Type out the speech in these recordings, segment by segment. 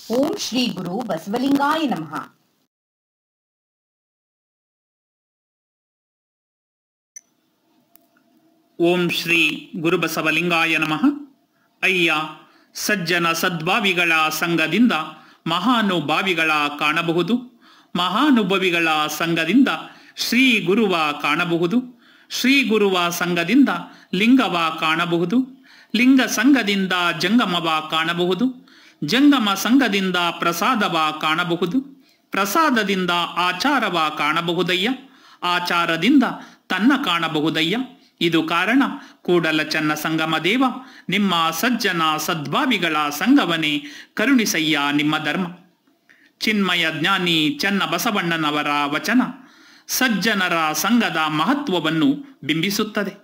ಓಂ ಶ್ರೀ ಗುರು ಬಸವಲಿಂಗಾಯ ನಮಃ ಓಂ ಶ್ರೀ ಗುರುಬಸವಲಿಂಗಾಯ ನಮಃ ಅಯ್ಯ ಸಜ್ಜನ ಸದ್ಭಾವಿಗಳ ಸಂಘದಿಂದ ಮಹಾನುಭಾವಿಗಳ ಕಾಣಬಹುದು ಮಹಾನುಭವಿಗಳ ಸಂಘದಿಂದ ಶ್ರೀ ಗುರುವ ಕಾಣಬಹುದು ಶ್ರೀ ಗುರುವ ಸಂಘದಿಂದ ಲಿಂಗವ ಕಾಣಬಹುದು ಲಿಂಗ ಸಂಘದಿಂದ ಜಂಗಮವ ಕಾಣಬಹುದು ಜಂಗಮ ಸಂಘದಿಂದ ಪ್ರಸಾದವ ಕಾಣಬಹುದು ಪ್ರಸಾದದಿಂದ ಆಚಾರವ ಕಾಣಬಹುದಯ್ಯ ಆಚಾರದಿಂದ ತನ್ನ ಕಾಣಬಹುದಯ್ಯ ಇದು ಕಾರಣ ಕೂಡಲ ಚನ್ನ ಸಂಗಮ ದೇವ ನಿಮ್ಮ ಸಜ್ಜನ ಸದ್ಭಾವಿಗಳ ಸಂಘವನೇ ಕರುಣಿಸಯ್ಯ ನಿಮ್ಮ ಧರ್ಮ ಚಿನ್ಮಯ ಜ್ಞಾನಿ ಚನ್ನ ಬಸವಣ್ಣನವರ ವಚನ ಸಜ್ಜನರ ಸಂಘದ ಮಹತ್ವವನ್ನು ಬಿಂಬಿಸುತ್ತದೆ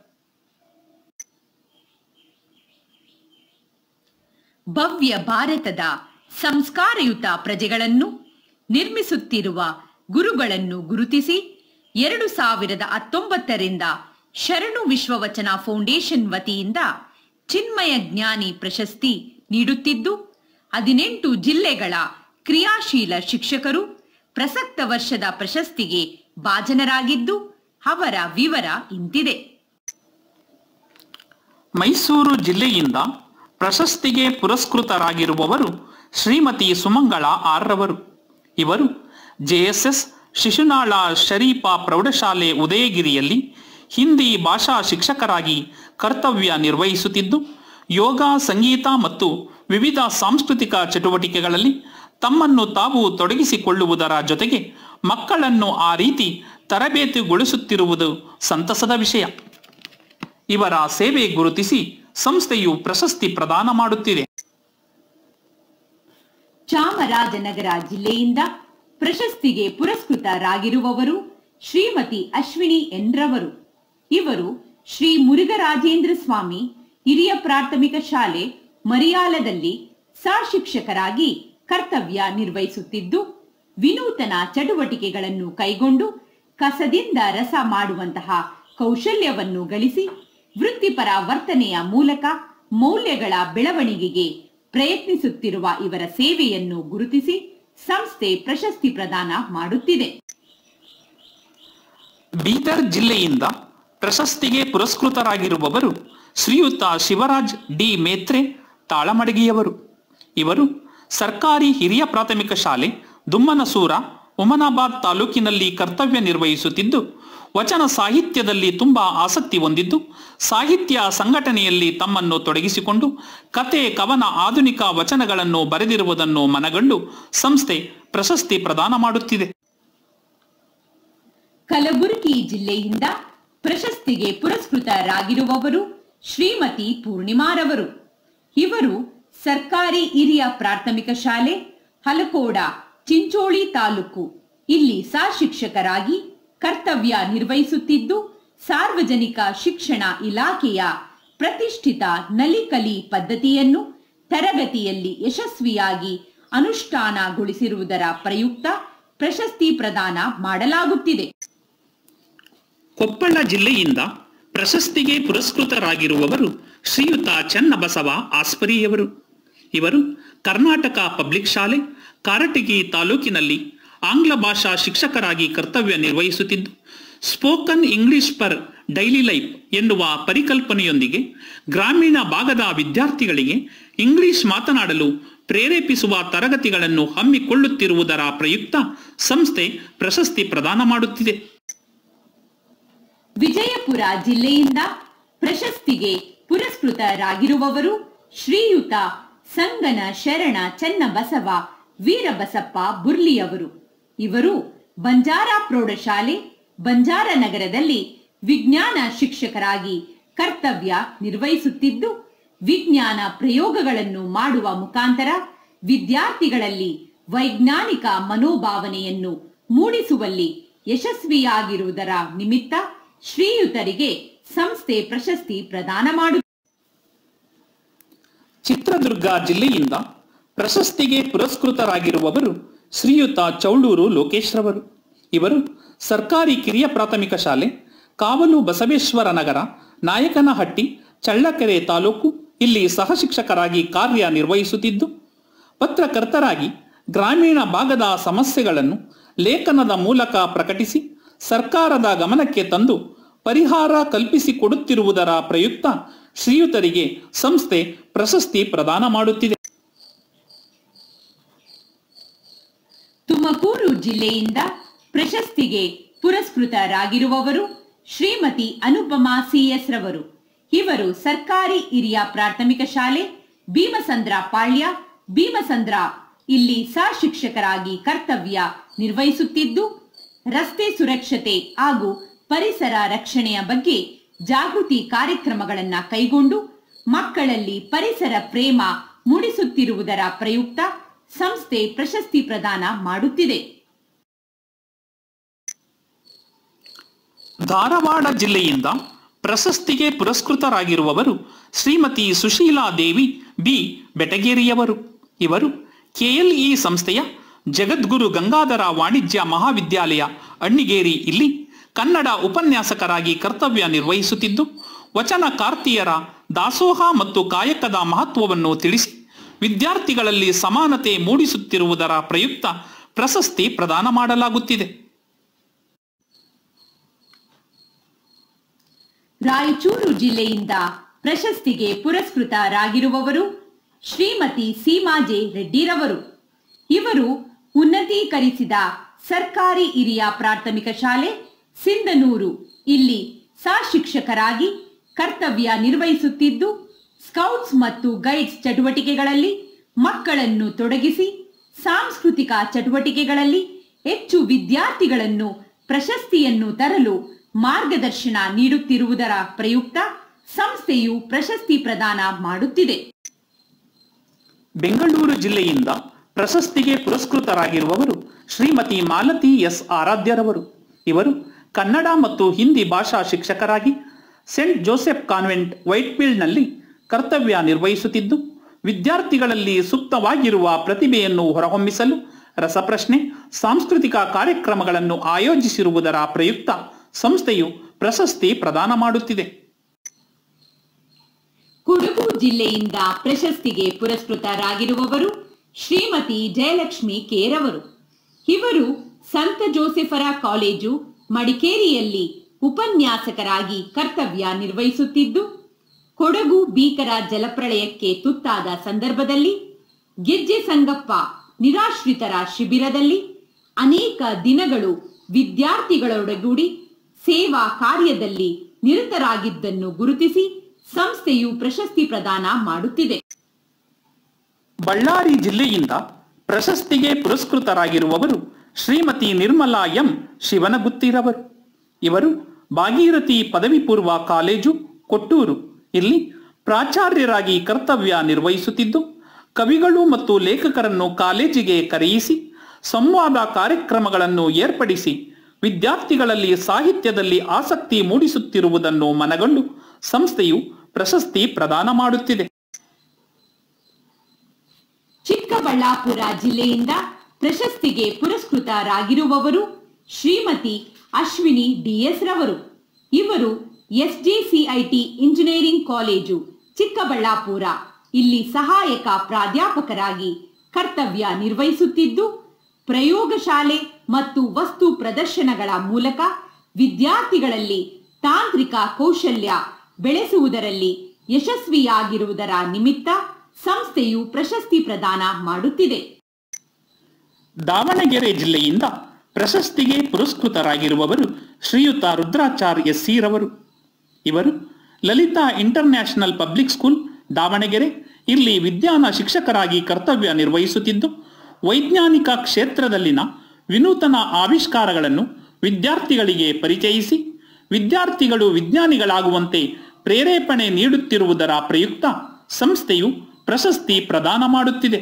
ಭವ್ಯ ಭಾರತದ ಸಂಸ್ಕಾರಯುತ ಪ್ರಜೆಗಳನ್ನು ನಿರ್ಮಿಸುತ್ತಿರುವ ಗುರುಗಳನ್ನು ಗುರುತಿಸಿ ಎರಡು ಸಾವಿರದ ಹತ್ತೊಂಬತ್ತರಿಂದ ಶರಣು ವಿಶ್ವವಚನ ಫೌಂಡೇಶನ್ ವತಿಯಿಂದ ಚಿನ್ಮಯ ಜ್ಞಾನಿ ಪ್ರಶಸ್ತಿ ನೀಡುತ್ತಿದ್ದು ಹದಿನೆಂಟು ಜಿಲ್ಲೆಗಳ ಕ್ರಿಯಾಶೀಲ ಶಿಕ್ಷಕರು ಪ್ರಸಕ್ತ ವರ್ಷದ ಪ್ರಶಸ್ತಿಗೆ ಭಾಜನರಾಗಿದ್ದು ಅವರ ವಿವರ ಇಂತಿದೆ ಮೈಸೂರು ಜಿಲ್ಲೆಯಿಂದ ಪ್ರಶಸ್ತಿಗೆ ಪುರಸ್ಕೃತರಾಗಿರುವವರು ಶ್ರೀಮತಿ ಸುಮಂಗಳ ಆರ್ರವರು ಇವರು ಜೆಎಸ್ಎಸ್ ಶಿಶುನಾಳ ಶರೀಫ ಪ್ರೌಢಶಾಲೆ ಉದಯಗಿರಿಯಲ್ಲಿ ಹಿಂದಿ ಭಾಷಾ ಶಿಕ್ಷಕರಾಗಿ ಕರ್ತವ್ಯ ನಿರ್ವಹಿಸುತ್ತಿದ್ದು ಯೋಗ ಸಂಗೀತ ಮತ್ತು ವಿವಿಧ ಸಾಂಸ್ಕೃತಿಕ ಚಟುವಟಿಕೆಗಳಲ್ಲಿ ತಮ್ಮನ್ನು ತಾವು ತೊಡಗಿಸಿಕೊಳ್ಳುವುದರ ಜೊತೆಗೆ ಮಕ್ಕಳನ್ನು ಆ ರೀತಿ ತರಬೇತಿಗೊಳಿಸುತ್ತಿರುವುದು ಸಂತಸದ ವಿಷಯ ಇವರ ಸೇವೆ ಗುರುತಿಸಿ ಸಂಸ್ಥೆಯು ಪ್ರಶಸ್ತಿ ಪ್ರದಾನ ಮಾಡುತ್ತಿದೆ ಚಾಮರಾಜನಗರ ಜಿಲ್ಲೆಯಿಂದ ಪ್ರಶಸ್ತಿಗೆ ಪುರಸ್ಕೃತರಾಗಿರುವವರು ಶ್ರೀಮತಿ ಅಶ್ವಿನಿ ಎನ್ರವರು ಇವರು ಶ್ರೀ ಮುರುಘರಾಜೇಂದ್ರ ಸ್ವಾಮಿ ಹಿರಿಯ ಪ್ರಾಥಮಿಕ ಶಾಲೆ ಮರಿಯಾಲದಲ್ಲಿ ಸಹಶಿಕ್ಷಕರಾಗಿ ಕರ್ತವ್ಯ ನಿರ್ವಹಿಸುತ್ತಿದ್ದು ವಿನೂತನ ಚಟುವಟಿಕೆಗಳನ್ನು ಕೈಗೊಂಡು ಕಸದಿಂದ ರಸ ಮಾಡುವಂತಹ ಕೌಶಲ್ಯವನ್ನು ಗಳಿಸಿ ವೃತ್ತಿಪರ ವರ್ತನೆಯ ಮೂಲಕ ಮೌಲ್ಯಗಳ ಬೆಳವಣಿಗೆಗೆ ಪ್ರಯತ್ನಿಸುತ್ತಿರುವ ಇವರ ಸೇವೆಯನ್ನು ಗುರುತಿಸಿ ಸಂಸ್ಥೆ ಪ್ರಶಸ್ತಿ ಪ್ರದಾನ ಮಾಡುತ್ತಿದೆ ಬೀದರ್ ಜಿಲ್ಲೆಯಿಂದ ಪ್ರಶಸ್ತಿಗೆ ಪುರಸ್ಕೃತರಾಗಿರುವವರು ಶ್ರೀಯುತ ಶಿವರಾಜ್ ಡಿ ಮೇತ್ರೆ ತಾಳಮಡಗಿಯವರು ಇವರು ಸರ್ಕಾರಿ ಹಿರಿಯ ಪ್ರಾಥಮಿಕ ಶಾಲೆ ದುಮ್ಮನಸೂರ ಉಮನಾಬಾದ್ ತಾಲೂಕಿನಲ್ಲಿ ಕರ್ತವ್ಯ ನಿರ್ವಹಿಸುತ್ತಿದ್ದು ವಚನ ಸಾಹಿತ್ಯದಲ್ಲಿ ತುಂಬಾ ಆಸಕ್ತಿ ಹೊಂದಿದ್ದು ಸಾಹಿತ್ಯ ಸಂಘಟನೆಯಲ್ಲಿ ತಮ್ಮನ್ನು ತೊಡಗಿಸಿಕೊಂಡು ಕತೆ ಕವನ ಆಧುನಿಕ ವಚನಗಳನ್ನು ಬರೆದಿರುವುದನ್ನು ಮನಗಂಡು ಸಂಸ್ಥೆ ಪ್ರಶಸ್ತಿ ಪ್ರದಾನ ಮಾಡುತ್ತಿದೆ ಕಲಬುರಗಿ ಜಿಲ್ಲೆಯಿಂದ ಪ್ರಶಸ್ತಿಗೆ ಪುರಸ್ಕೃತರಾಗಿರುವವರು ಶ್ರೀಮತಿ ಪೂರ್ಣಿಮಾರವರು ಇವರು ಸರ್ಕಾರಿ ಹಿರಿಯ ಪ್ರಾಥಮಿಕ ಶಾಲೆ ಹಲಕೋಡ ಚಿಂಚೋಳಿ ತಾಲೂಕು ಇಲ್ಲಿ ಸಹಶಿಕ್ಷಕರಾಗಿ ಕರ್ತವ್ಯ ನಿರ್ವಹಿಸುತ್ತಿದ್ದು ಸಾರ್ವಜನಿಕ ಶಿಕ್ಷಣ ಇಲಾಖೆಯ ಪ್ರತಿಷ್ಠಿತ ನಲಿಕಲಿ ಪದ್ಧತಿಯನ್ನು ತರಗತಿಯಲ್ಲಿ ಯಶಸ್ವಿಯಾಗಿ ಅನುಷ್ಠಾನಗೊಳಿಸಿರುವುದರ ಪ್ರಯುಕ್ತ ಪ್ರಶಸ್ತಿ ಪ್ರದಾನ ಮಾಡಲಾಗುತ್ತಿದೆ ಕೊಪ್ಪಳ ಜಿಲ್ಲೆಯಿಂದ ಪ್ರಶಸ್ತಿಗೆ ಪುರಸ್ಕೃತರಾಗಿರುವವರು ಶ್ರೀಯುತ ಚನ್ನಬಸವ ಆಸ್ಪರಿಯವರು ಇವರು ಕರ್ನಾಟಕ ಪಬ್ಲಿಕ್ ಶಾಲೆ ಕಾರಟಗಿ ತಾಲೂಕಿನಲ್ಲಿ ಆಂಗ್ಲ ಭಾಷಾ ಶಿಕ್ಷಕರಾಗಿ ಕರ್ತವ್ಯ ನಿರ್ವಹಿಸುತ್ತಿದ್ದು spoken English per daily life ಎನ್ನುವ ಪರಿಕಲ್ಪನೆಯೊಂದಿಗೆ ಗ್ರಾಮೀಣ ಭಾಗದ ವಿದ್ಯಾರ್ಥಿಗಳಿಗೆ ಇಂಗ್ಲಿಷ್ ಮಾತನಾಡಲು ಪ್ರೇರೇಪಿಸುವ ತರಗತಿಗಳನ್ನು ಹಮ್ಮಿಕೊಳ್ಳುತ್ತಿರುವುದರ ಪ್ರಯುಕ್ತ ಸಂಸ್ಥೆ ಪ್ರಶಸ್ತಿ ಪ್ರದಾನ ಮಾಡುತ್ತಿದೆ ವಿಜಯಪುರ ಜಿಲ್ಲೆಯಿಂದ ಪ್ರಶಸ್ತಿಗೆ ಪುರಸ್ಕೃತರಾಗಿರುವವರು ಶ್ರೀಯುತ ಸಂಗನ ಶರಣ ಚನ್ನಬಸವ ವೀರಬಸಪ್ಪ ಬುರ್ಲಿಯವರು ಇವರು ಬಂಜಾರ ಪ್ರೌಢಶಾಲೆ ಬಂಜಾರ ನಗರದಲ್ಲಿ ವಿಜ್ಞಾನ ಶಿಕ್ಷಕರಾಗಿ ಕರ್ತವ್ಯ ನಿರ್ವಹಿಸುತ್ತಿದ್ದು ವಿಜ್ಞಾನ ಪ್ರಯೋಗಗಳನ್ನು ಮಾಡುವ ಮುಖಾಂತರ ವಿದ್ಯಾರ್ಥಿಗಳಲ್ಲಿ ವೈಜ್ಞಾನಿಕ ಮನೋಭಾವನೆಯನ್ನು ಮೂಡಿಸುವಲ್ಲಿ ಯಶಸ್ವಿಯಾಗಿರುವುದರ ನಿಮಿತ್ತ ಶ್ರೀಯುತರಿಗೆ ಸಂಸ್ಥೆ ಪ್ರಶಸ್ತಿ ಪ್ರದಾನ ಮಾಡು ಚಿತ್ರದುರ್ಗ ಜಿಲ್ಲೆಯಿಂದ ಪ್ರಶಸ್ತಿಗೆ ಪುರಸ್ಕೃತರಾಗಿರುವವರು ಶ್ರೀಯುತ ಚೌಳೂರು ಲೋಕೇಶ್ರವರು ಇವರು ಸರ್ಕಾರಿ ಕಿರಿಯ ಪ್ರಾಥಮಿಕ ಶಾಲೆ ಕಾವಲು ಬಸವೇಶ್ವರ ನಗರ ನಾಯಕನಹಟ್ಟಿ ಚಳ್ಳಕೆರೆ ತಾಲೂಕು ಇಲ್ಲಿ ಸಹಶಿಕ್ಷಕರಾಗಿ ಕಾರ್ಯ ನಿರ್ವಹಿಸುತ್ತಿದ್ದು ಪತ್ರಕರ್ತರಾಗಿ ಗ್ರಾಮೀಣ ಭಾಗದ ಸಮಸ್ಯೆಗಳನ್ನು ಲೇಖನದ ಮೂಲಕ ಪ್ರಕಟಿಸಿ ಸರ್ಕಾರದ ಗಮನಕ್ಕೆ ತಂದು ಪರಿಹಾರ ಕಲ್ಪಿಸಿಕೊಡುತ್ತಿರುವುದರ ಪ್ರಯುಕ್ತ ಶ್ರೀಯುತರಿಗೆ ಸಂಸ್ಥೆ ಪ್ರಶಸ್ತಿ ಪ್ರದಾನ ಮಾಡುತ್ತಿದೆ ತುಮಕೂರು ಜಿಲ್ಲೆಯಿಂದ ಪ್ರಶಸ್ತಿಗೆ ಪುರಸ್ಕೃತರಾಗಿರುವವರು ಶ್ರೀಮತಿ ಅನುಪಮಾ ಸಿಎಸ್ ರವರು ಇವರು ಸರ್ಕಾರಿ ಹಿರಿಯ ಪ್ರಾಥಮಿಕ ಶಾಲೆ ಭೀಮಸಂದ್ರ ಪಾಳ್ಯ ಭೀಮಸಂದ್ರ ಇಲ್ಲಿ ಸಹಶಿಕ್ಷಕರಾಗಿ ಕರ್ತವ್ಯ ನಿರ್ವಹಿಸುತ್ತಿದ್ದು ರಸ್ತೆ ಸುರಕ್ಷತೆ ಹಾಗೂ ಪರಿಸರ ರಕ್ಷಣೆಯ ಬಗ್ಗೆ ಜಾಗೃತಿ ಕಾರ್ಯಕ್ರಮಗಳನ್ನ ಕೈಗೊಂಡು ಮಕ್ಕಳಲ್ಲಿ ಪರಿಸರ ಪ್ರೇಮ ಮೂಡಿಸುತ್ತಿರುವುದರ ಪ್ರಯುಕ್ತ ಸಂಸ್ಥೆ ಪ್ರಶಸ್ತಿ ಪ್ರದಾನ ಮಾಡುತ್ತಿದೆ ಧಾರವಾಡ ಜಿಲ್ಲೆಯಿಂದ ಪ್ರಶಸ್ತಿಗೆ ಪುರಸ್ಕೃತರಾಗಿರುವವರು ಶ್ರೀಮತಿ ಸುಶೀಲಾ ದೇವಿ ಬಿ ಬೆಟಗೇರಿಯವರು ಇವರು ಕೆಎಲ್ಇ ಸಂಸ್ಥೆಯ ಜಗದ್ಗುರು ಗಂಗಾಧರ ವಾಣಿಜ್ಯ ಮಹಾವಿದ್ಯಾಲಯ ಅಣ್ಣಿಗೇರಿ ಇಲ್ಲಿ ಕನ್ನಡ ಉಪನ್ಯಾಸಕರಾಗಿ ಕರ್ತವ್ಯ ನಿರ್ವಹಿಸುತ್ತಿದ್ದು ವಚನ ಕಾರ್ತಿಯರ ದಾಸೋಹ ಮತ್ತು ಕಾಯಕದ ಮಹತ್ವವನ್ನು ತಿಳಿಸಿ ವಿದ್ಯಾರ್ಥಿಗಳಲ್ಲಿ ಸಮಾನತೆ ಮೂಡಿಸುತ್ತಿರುವುದರ ಪ್ರಯುಕ್ತ ಪ್ರಶಸ್ತಿ ಪ್ರದಾನ ಮಾಡಲಾಗುತ್ತಿದೆ ರಾಯಚೂರು ಜಿಲ್ಲೆಯಿಂದ ಪ್ರಶಸ್ತಿಗೆ ಪುರಸ್ಕೃತರಾಗಿರುವವರು ಶ್ರೀಮತಿ ಸೀಮಾಜೆ ರೆಡ್ಡಿರವರು ಇವರು ಉನ್ನತೀಕರಿಸಿದ ಸರ್ಕಾರಿ ಹಿರಿಯ ಪ್ರಾಥಮಿಕ ಶಾಲೆ ಸಿಂಧನೂರು ಇಲ್ಲಿ ಸಹಶಿಕ್ಷಕರಾಗಿ ಕರ್ತವ್ಯ ನಿರ್ವಹಿಸುತ್ತಿದ್ದು ಸ್ಕೌಟ್ಸ್ ಮತ್ತು ಗೈಡ್ಸ್ ಚಟುವಟಿಕೆಗಳಲ್ಲಿ ಮಕ್ಕಳನ್ನು ತೊಡಗಿಸಿ ಸಾಂಸ್ಕೃತಿಕ ಚಟುವಟಿಕೆಗಳಲ್ಲಿ ಹೆಚ್ಚು ವಿದ್ಯಾರ್ಥಿಗಳನ್ನು ಪ್ರಶಸ್ತಿಯನ್ನು ತರಲು ಮಾರ್ಗದರ್ಶನ ನೀಡುತ್ತಿರುವುದರ ಪ್ರಯುಕ್ತ ಸಂಸ್ಥೆಯು ಪ್ರಶಸ್ತಿ ಪ್ರದಾನ ಮಾಡುತ್ತಿದೆ ಬೆಂಗಳೂರು ಜಿಲ್ಲೆಯಿಂದ ಪ್ರಶಸ್ತಿಗೆ ಪುರಸ್ಕೃತರಾಗಿರುವವರು ಶ್ರೀಮತಿ ಮಾಲತಿ ಎಸ್ ಆರಾಧ್ಯರವರು ಇವರು ಕನ್ನಡ ಮತ್ತು ಹಿಂದಿ ಭಾಷಾ ಶಿಕ್ಷಕರಾಗಿ ಸೆಂಟ್ ಜೋಸೆಫ್ ಕಾನ್ವೆಂಟ್ ವೈಟ್ಫೀಲ್ಡ್ನಲ್ಲಿ ಕರ್ತವ್ಯ ನಿರ್ವಹಿಸುತ್ತಿದ್ದು ವಿದ್ಯಾರ್ಥಿಗಳಲ್ಲಿ ಸೂಕ್ತವಾಗಿರುವ ಪ್ರತಿಭೆಯನ್ನು ಹೊರಹೊಮ್ಮಿಸಲು ರಸಪ್ರಶ್ನೆ ಸಾಂಸ್ಕೃತಿಕ ಕಾರ್ಯಕ್ರಮಗಳನ್ನು ಆಯೋಜಿಸಿರುವುದರ ಪ್ರಯುಕ್ತ ಸಂಸ್ಥೆಯು ಪ್ರಶಸ್ತಿ ಪ್ರದಾನ ಮಾಡುತ್ತಿದೆ ಕೊಡಗು ಜಿಲ್ಲೆಯಿಂದ ಪ್ರಶಸ್ತಿಗೆ ಪುರಸ್ಕೃತರಾಗಿರುವವರು ಶ್ರೀಮತಿ ಜಯಲಕ್ಷ್ಮಿ ಕೇರವರು ಇವರು ಸಂತ ಜೋಸೆಫರ ಕಾಲೇಜು ಮಡಿಕೇರಿಯಲ್ಲಿ ಉಪನ್ಯಾಸಕರಾಗಿ ಕರ್ತವ್ಯ ನಿರ್ವಹಿಸುತ್ತಿದ್ದು ಕೊಡಗು ಭೀಕರ ಜಲಪ್ರಳಯಕ್ಕೆ ತುತ್ತಾದ ಸಂದರ್ಭದಲ್ಲಿ ಗೆಜ್ಜೆ ಸಂಗಪ್ಪ ನಿರಾಶ್ರಿತರ ಶಿಬಿರದಲ್ಲಿ ಅನೇಕ ದಿನಗಳು ವಿದ್ಯಾರ್ಥಿಗಳೊಡಗೂಡಿ ಸೇವಾ ಕಾರ್ಯದಲ್ಲಿ ನಿರತರಾಗಿದ್ದನ್ನು ಗುರುತಿಸಿ ಸಂಸ್ಥೆಯು ಪ್ರಶಸ್ತಿ ಪ್ರದಾನ ಮಾಡುತ್ತಿದೆ ಬಳ್ಳಾರಿ ಜಿಲ್ಲೆಯಿಂದ ಪ್ರಶಸ್ತಿಗೆ ಪುರಸ್ಕೃತರಾಗಿರುವವರು ಶ್ರೀಮತಿ ನಿರ್ಮಲಾ ಎಂ ಶಿವನಗುತ್ತಿರವರು ಇವರು ಭಾಗೀರಥಿ ಪದವಿ ಪೂರ್ವ ಕಾಲೇಜು ಕೊಟ್ಟೂರು ಇಲ್ಲಿ ಪ್ರಾಚಾರ್ಯರಾಗಿ ಕರ್ತವ್ಯ ನಿರ್ವಹಿಸುತ್ತಿದ್ದು ಕವಿಗಳು ಮತ್ತು ಲೇಖಕರನ್ನು ಕಾಲೇಜಿಗೆ ಕರೆಯಿಸಿ ಸಂವಾದ ಕಾರ್ಯಕ್ರಮಗಳನ್ನು ಏರ್ಪಡಿಸಿ ವಿದ್ಯಾರ್ಥಿಗಳಲ್ಲಿ ಸಾಹಿತ್ಯದಲ್ಲಿ ಆಸಕ್ತಿ ಮೂಡಿಸುತ್ತಿರುವುದನ್ನು ಮನಗಂಡು ಸಂಸ್ಥೆಯು ಪ್ರಶಸ್ತಿ ಪ್ರದಾನ ಮಾಡುತ್ತಿದೆ ಚಿಕ್ಕಬಳ್ಳಾಪುರ ಜಿಲ್ಲೆಯಿಂದ ಪ್ರಶಸ್ತಿಗೆ ಪುರಸ್ಕೃತರಾಗಿರುವವರು ಶ್ರೀಮತಿ ಅಶ್ವಿನಿ ಡಿಎಸ್ ರವರು ಇವರು ಎಸ್ಜೆಸಿಐಟಿ ಇಂಜಿನಿಯರಿಂಗ್ ಕಾಲೇಜು ಚಿಕ್ಕಬಳ್ಳಾಪುರ ಇಲ್ಲಿ ಸಹಾಯಕ ಪ್ರಾಧ್ಯಾಪಕರಾಗಿ ಕರ್ತವ್ಯ ನಿರ್ವಹಿಸುತ್ತಿದ್ದು ಪ್ರಯೋಗಶಾಲೆ ಮತ್ತು ವಸ್ತು ಪ್ರದರ್ಶನಗಳ ಮೂಲಕ ವಿದ್ಯಾರ್ಥಿಗಳಲ್ಲಿ ತಾಂತ್ರಿಕ ಕೌಶಲ್ಯ ಬೆಳೆಸುವುದರಲ್ಲಿ ಯಶಸ್ವಿಯಾಗಿರುವುದರ ನಿಮಿತ್ತ ಸಂಸ್ಥೆಯು ಪ್ರಶಸ್ತಿ ಪ್ರದಾನ ಮಾಡುತ್ತಿದೆ ದಾವಣಗೆರೆ ಜಿಲ್ಲೆಯಿಂದ ಪ್ರಶಸ್ತಿಗೆ ಪುರಸ್ಕೃತರಾಗಿರುವವರು ಶ್ರೀಯುತ ರುದ್ರಾಚಾರ್ ಎಸ್ ಸಿ ರವರು ಇವರು Lalitha international public school Davanagere ಇಲ್ಲಿ ವಿಜ್ಞಾನ ಶಿಕ್ಷಕರಾಗಿ ಕರ್ತವ್ಯ ನಿರ್ವಹಿಸುತ್ತಿದ್ದು ವೈಜ್ಞಾನಿಕ ಕ್ಷೇತ್ರದಲ್ಲಿನ ವಿನೂತನ ಆವಿಷ್ಕಾರಗಳನ್ನು ವಿದ್ಯಾರ್ಥಿಗಳಿಗೆ ಪರಿಚಯಿಸಿ ವಿದ್ಯಾರ್ಥಿಗಳು ವಿಜ್ಞಾನಿಗಳಾಗುವಂತೆ ಪ್ರೇರೇಪಣೆ ನೀಡುತ್ತಿರುವುದರ ಪ್ರಯುಕ್ತ ಸಂಸ್ಥೆಯು ಪ್ರಶಸ್ತಿ ಪ್ರದಾನ ಮಾಡುತ್ತಿದೆ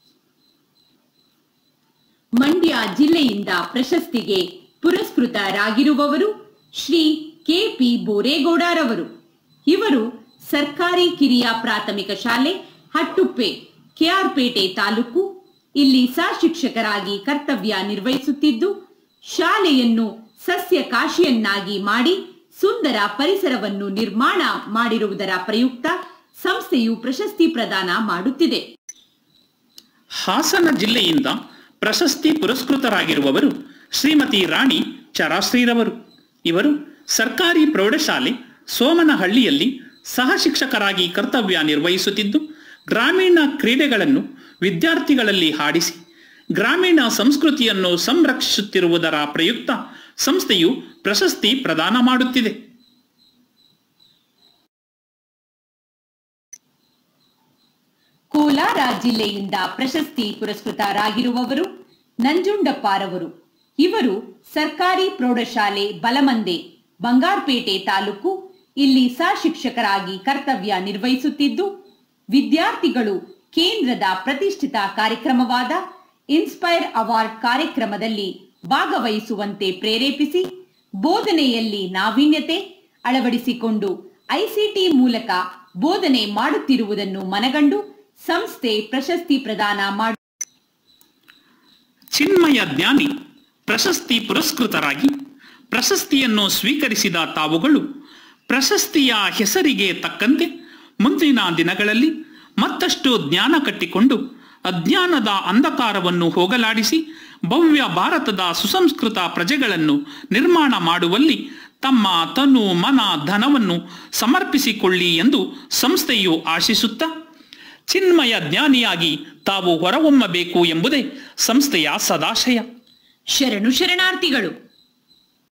ಮಂಡ್ಯ ಜಿಲ್ಲೆಯಿಂದ ಪ್ರಶಸ್ತಿಗೆ ಪುರಸ್ಕೃತರಾಗಿರುವವರು ಶ್ರೀ ಕೆಪಿ ಬೋರೇಗೌಡರವರು ಇವರು ಸರ್ಕಾರಿ ಕಿರಿಯ ಪ್ರಾಥಮಿಕ ಶಾಲೆ ಹಟ್ಟುಪ್ಪೆ ಕೆಆರ್ಪೇಟೆ ತಾಲೂಕು ಇಲ್ಲಿ ಸಹಶಿಕ್ಷಕರಾಗಿ ಕರ್ತವ್ಯ ನಿರ್ವಹಿಸುತ್ತಿದ್ದು ಶಾಲೆಯನ್ನು ಸಸ್ಯ ಕಾಶಿಯನ್ನಾಗಿ ಮಾಡಿ ಸುಂದರ ಪರಿಸರವನ್ನು ನಿರ್ಮಾಣ ಮಾಡಿರುವುದರ ಪ್ರಯುಕ್ತ ಸಂಸ್ಥೆಯು ಪ್ರಶಸ್ತಿ ಪ್ರದಾನ ಮಾಡುತ್ತಿದೆ ಹಾಸನ ಜಿಲ್ಲೆಯಿಂದ ಪ್ರಶಸ್ತಿ ಪುರಸ್ಕೃತರಾಗಿರುವವರು ಶ್ರೀಮತಿ ರಾಣಿ ಚರಾಶ್ರೀರವರು ಇವರು ಸರ್ಕಾರಿ ಪ್ರೌಢಶಾಲೆ ಸೋಮನಹಳ್ಳಿಯಲ್ಲಿ ಸಹ ಶಿಕ್ಷಕರಾಗಿ ಕರ್ತವ್ಯ ನಿರ್ವಹಿಸುತ್ತಿದ್ದು ಗ್ರಾಮೀಣ ಕ್ರೀಡೆಗಳನ್ನು ವಿದ್ಯಾರ್ಥಿಗಳಲ್ಲಿ ಹಾಡಿಸಿ ಗ್ರಾಮೀಣ ಸಂಸ್ಕೃತಿಯನ್ನು ಸಂರಕ್ಷಿಸುತ್ತಿರುವುದರ ಪ್ರಯುಕ್ತ ಸಂಸ್ಥೆಯು ಪ್ರಶಸ್ತಿ ಪ್ರದಾನ ಮಾಡುತ್ತಿದೆ ಕೋಲಾರ ಜಿಲ್ಲೆಯಿಂದ ಪ್ರಶಸ್ತಿ ಪುರಸ್ಕೃತರಾಗಿರುವವರು ನಂಜುಂಡಪ್ಪರವರು ಇವರು ಸರ್ಕಾರಿ ಪ್ರೌಢಶಾಲೆ ಬಲಮಂದೆ ಬಂಗಾರಪೇಟೆ ತಾಲೂಕು ಇಲ್ಲಿ ಸಹ ಶಿಕ್ಷಕರಾಗಿ ಕರ್ತವ್ಯ ನಿರ್ವಹಿಸುತ್ತಿದ್ದು ವಿದ್ಯಾರ್ಥಿಗಳು ಕೇಂದ್ರದ ಪ್ರತಿಷ್ಠಿತ ಕಾರ್ಯಕ್ರಮವಾದ ಇನ್ಸ್ಪೈರ್ ಅವಾರ್ಡ್ ಕಾರ್ಯಕ್ರಮದಲ್ಲಿ ಭಾಗವಹಿಸುವಂತೆ ಪ್ರೇರೇಪಿಸಿ ಬೋಧನೆಯಲ್ಲಿ ನಾವೀನ್ಯತೆ ಅಳವಡಿಸಿಕೊಂಡು ಐಸಿಟಿ ಮೂಲಕ ಬೋಧನೆ ಮಾಡುತ್ತಿರುವುದನ್ನು ಮನಗಂಡು ಸಂಸ್ಥೆ ಪ್ರಶಸ್ತಿ ಪ್ರದಾನ ಮಾಡಿ ಚಿನ್ಮಯ ಜ್ಞಾನಿ ಪ್ರಶಸ್ತಿ ಪುರಸ್ಕೃತರಾಗಿ ಪ್ರಶಸ್ತಿಯನ್ನು ಸ್ವೀಕರಿಸಿದ ತಾವುಗಳು ಪ್ರಶಸ್ತಿಯ ಹೆಸರಿಗೆ ತಕ್ಕಂತೆ ಮುಂದಿನ ದಿನಗಳಲ್ಲಿ ಮತ್ತಷ್ಟು ಜ್ಞಾನ ಕಟ್ಟಿಕೊಂಡು ಅಜ್ಞಾನದ ಅಂಧಕಾರವನ್ನು ಹೋಗಲಾಡಿಸಿ ಭವ್ಯ ಭಾರತದ ಸುಸಂಸ್ಕೃತ ಪ್ರಜೆಗಳನ್ನು ನಿರ್ಮಾಣ ಮಾಡುವಲ್ಲಿ ತಮ್ಮ ತನು ಮನ ಧನವನ್ನು ಸಮರ್ಪಿಸಿಕೊಳ್ಳಿ ಎಂದು ಸಂಸ್ಥೆಯು ಆಶಿಸುತ್ತಾ ಚಿನ್ಮಯ ಜ್ಞಾನಿಯಾಗಿ ತಾವು ಹೊರಹೊಮ್ಮಬೇಕು ಎಂಬುದೇ ಸಂಸ್ಥೆಯ ಸದಾಶಯ ಶರಣು ಶರಣಾರ್ಥಿಗಳು